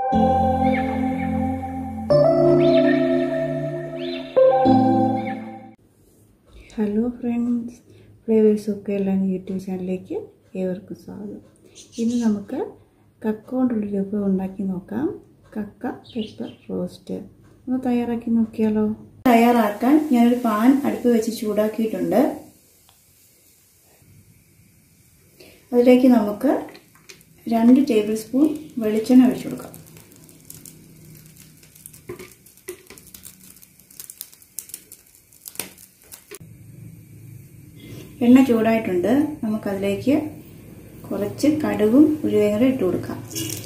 hello friends flavours ഒക്കെ എല്ലാം YouTube ചാനലിലേക്ക് ഏവർക്കും സ്വാഗതം ഇന്ന് നമുക്ക് കക്ക കൊണ്ടുള്ളൊരു വിഭവം ഉണ്ടാക്കി നോക്കാം കക്ക പെപ്പർ റോസ്റ്റ് ഒന്ന് തയ്യാറാക്കി നോക്കിയാലോ തയ്യാറാക്കാൻ ഞാനൊരു പാൻ അടുപ്പ് വെച്ച് ചൂടാക്കിയിട്ടുണ്ട് അതിലേക്ക് നമുക്ക് രണ്ട് ടേബിൾ സ്പൂൺ വെളിച്ചെണ്ണ ഒഴിച്ചു കൊടുക്കാം എണ്ണ ചൂടായിട്ടുണ്ട് നമുക്കതിലേക്ക് കുറച്ച് കടുകും ഉലുവയും കൂടെ ഇട്ട് കൊടുക്കാം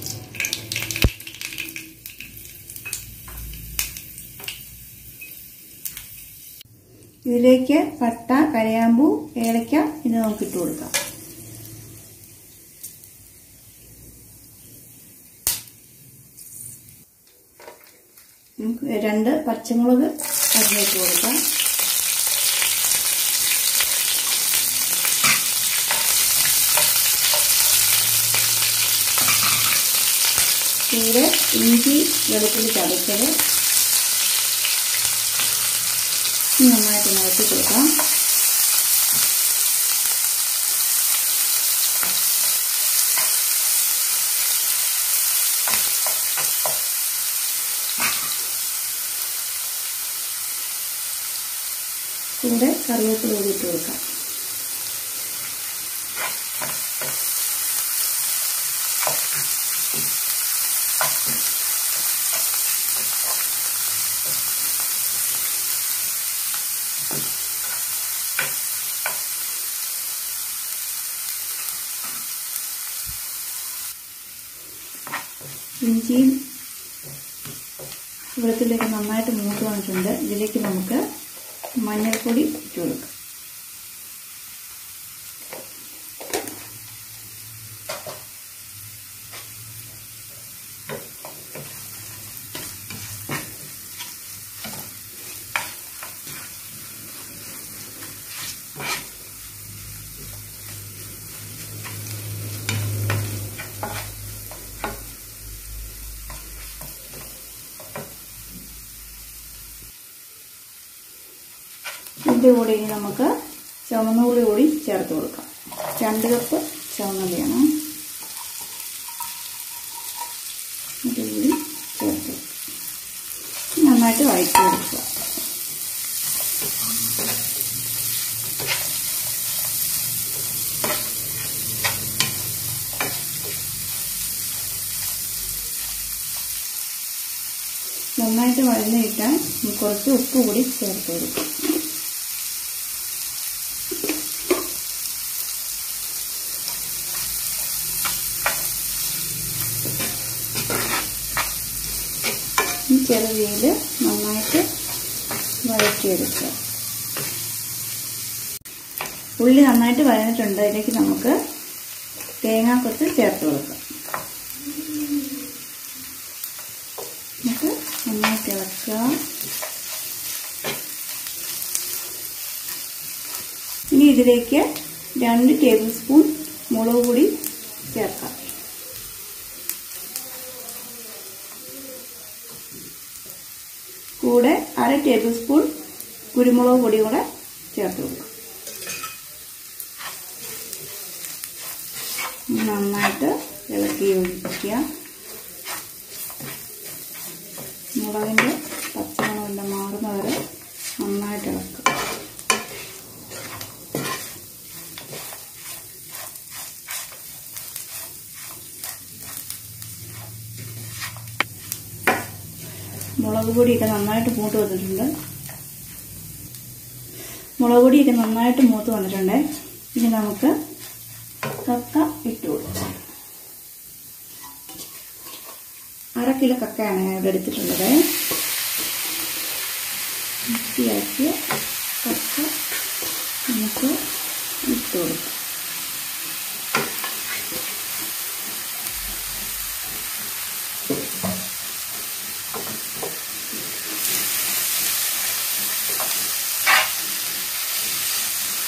ഇതിലേക്ക് പട്ട കരയാമ്പൂ ഏലക്ക ഇത് നമുക്ക് ഇട്ട് കൊടുക്കാം നമുക്ക് രണ്ട് പച്ചമുളക് അതിലേക്ക് കൊടുക്കാം കൂടെ ഇഞ്ചി വെളുത്തുള്ളി ചതച്ചത് നന്നായിട്ട് നിറച്ച് കൊടുക്കാം കൂടെ കറിവേപ്പില കൂടി ഇട്ട് കൊടുക്കാം ഇഞ്ചിയും വെളുത്തുള്ളിയൊക്കെ നന്നായിട്ട് മൂത്ത് വന്നിട്ടുണ്ട് ഇതിലേക്ക് നമുക്ക് മഞ്ഞൾപ്പൊടി ഇട്ട് കൊടുക്കാം ഇതിൻ്റെ കൂടെ ഇനി നമുക്ക് ചുവന്നുള്ളി കൂടി ചേർത്ത് കൊടുക്കാം രണ്ട് കപ്പ് ചുവന്നുള്ളിയാണ് ഇത് കൂടി ചേർത്ത് നന്നായിട്ട് വഴറ്റി കൊടുക്കുക നന്നായിട്ട് വഴന്ന് കിട്ടാൻ കുറച്ച് ഉപ്പ് കൂടി ചേർത്ത് കൊടുക്കും ഈ ചെറുതീയിൽ നന്നായിട്ട് വഴറ്റിയെടുക്കുക ഉള്ളി നന്നായിട്ട് വഴന്നിട്ടുണ്ട് അതിലേക്ക് നമുക്ക് തേങ്ങാക്കൊത്ത് ചേർത്ത് കൊടുക്കാം എന്നിട്ട് നന്നായിട്ട് ഇളക്കുക ഇനി ഇതിലേക്ക് രണ്ട് ടേബിൾ സ്പൂൺ മുളക് പൊടി ചേർക്കാം കൂടെ അര ടേബിൾ സ്പൂൺ കുരുമുളക് പൊടി കൂടെ ചേർത്ത് കൊടുക്കും നന്നായിട്ട് ഇളക്കി യോജിപ്പിക്കുക മുളകിൻ്റെ പച്ചമണമെല്ലാം മാറുന്ന വരെ നന്നായിട്ട് ഇളക്കുക മുളക് പൊടിയൊക്കെ നന്നായിട്ട് മൂത്ത് വന്നിട്ടുണ്ട് മുളക് പൊടിയൊക്കെ നന്നായിട്ട് മൂത്ത് വന്നിട്ടുണ്ട് ഇനി നമുക്ക് കക്ക ഇട്ട് കൊടുക്കാം അര കിലോ കക്കയാണ് ഞാൻ ഇവിടെ എടുത്തിട്ടുള്ളത് വൃത്തിയാക്കിയ കക്ക നമുക്ക് ഇട്ട് കൊടുക്കാം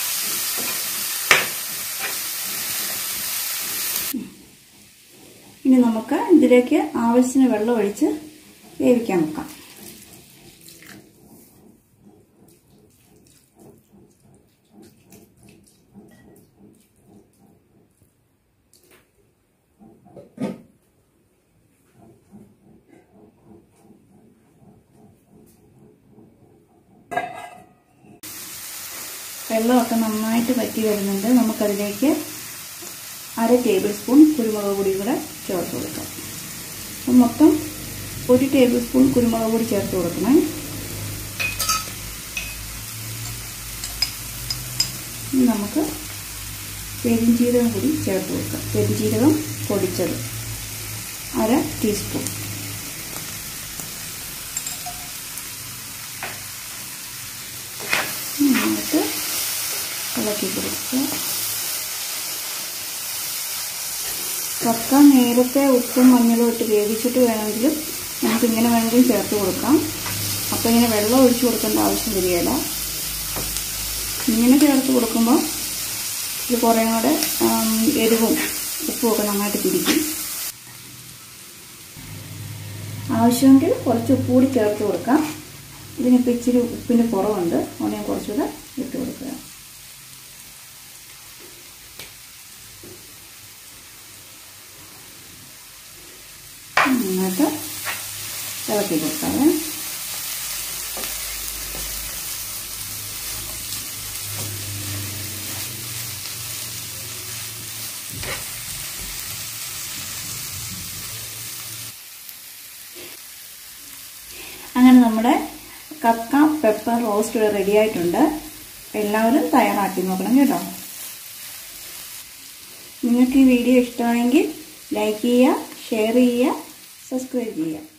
ഇനി ഇനി നമുക്ക് ഇതിലേക്ക് ആവശ്യത്തിന് വെള്ളം ഒഴിച്ച് വേവിക്കാൻ വെക്കാം വെള്ളമൊക്കെ നന്നായിട്ട് വറ്റി വരുന്നുണ്ട് നമുക്കതിലേക്ക് അര ടേബിൾ സ്പൂൺ കുരുമുളക് പൊടി കൂടെ ചേർത്ത് കൊടുക്കാം അപ്പം മൊത്തം ഒരു ടേബിൾ സ്പൂൺ കുരുമുളക് പൊടി ചേർത്ത് കൊടുക്കണം ഇനി നമുക്ക് പെരിഞ്ചീരകം കൂടി ചേർത്ത് കൊടുക്കാം പെരിഞ്ചീരകം പൊടിച്ചത് അര ടീസ്പൂൺ നന്നായിട്ട് ഇളക്കി കൊടുക്കുക കക്ക നേരത്തെ ഉപ്പും മഞ്ഞളും ഇട്ട് വേവിച്ചിട്ട് വേണമെങ്കിലും നമുക്ക് ഇങ്ങനെ വേണമെങ്കിലും ചേർത്ത് കൊടുക്കാം അപ്പോൾ ഇങ്ങനെ വെള്ളം ഒഴിച്ചു കൊടുക്കേണ്ട ആവശ്യം വരികയില്ല ഇങ്ങനെ ചേർത്ത് കൊടുക്കുമ്പോൾ ഇത് കുറേ കൂടെ എരിവും ഉപ്പും ഒക്കെ നന്നായിട്ട് പിടിക്കും ആവശ്യമെങ്കിൽ കുറച്ച് ഉപ്പ് കൂടി ചേർത്ത് കൊടുക്കാം ഇതിനിപ്പോൾ ഇച്ചിരി ഉപ്പിൻ്റെ കുറവുണ്ട് അതുകൊണ്ട് ഞാൻ കുറച്ചുകൂടെ ഇട്ട് കൊടുക്കുക നന്നായിട്ട് ഇളക്കി കൊടുക്കാവേ അങ്ങനെ നമ്മുടെ കക്ക പെപ്പർ റോസ്റ്റ് ഇവിടെ റെഡി ആയിട്ടുണ്ട് എല്ലാവരും തയ്യാറാക്കി നോക്കണം കേട്ടോ നിങ്ങൾക്ക് ഈ വീഡിയോ ഇഷ്ടമായെങ്കിൽ ലൈക്ക് ചെയ്യുക ഷെയർ ചെയ്യുക സബ്സ്ക്രൈബ് ചെയ്യുക